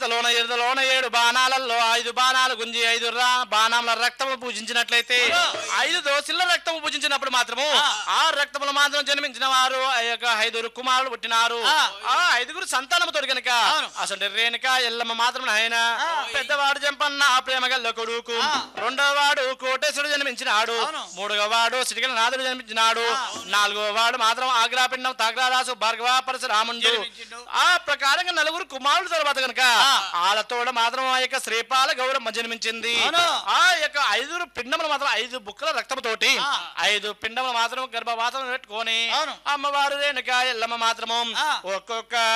తర్వాతలోన ఎరుదలోన ఏడు బాణాలలో ఐదు బాణాలు గుంజి ఐదు రా- బాణాల రక్తము పూజించినట్లయితే ఐదు దోసిల రక్తము పూజించినప్పుడు మాత్రము ఆ రక్తములు మాత్రం జన్మించిన వారు ఆ యొక్క ఐదుగురు కుమారులు పుట్టినారు ఆ ఐదుగురు సంతానముతో గనుక అసలు రేణుక ఎల్లమ్మ మాత్రం ఆయన పెద్దవాడు జంపన్న ఆ ప్రేమ గల్ల కొడుకు రెండవ వాడు కోటేశ్వరుడు జన్మించినాడు మూడవ వాడు సిటికల నాథుడు జన్మించినాడు నాలుగవ వాడు మాత్రం ఆగ్రాపిండం తాగ్రాదాసు భార్గవ పరశురాముండు ఆ ప్రకారంగా నలుగురు కుమారుడు తర్వాత గనక వాళ్ళతోడ మాత్రం ఆ యొక్క శ్రీపాల గౌరమ్మ జన్మించింది ఆ యొక్క ఐదుగురు పిండములు మాత్రం ఐదు బుక్కల రక్తముతోటి ఐదు పిండములు మాత్రం గర్భవాసం పెట్టుకొని అమ్మవారు రేణుక ఎల్లమ్మ మాత్రము ఒక్కొక్క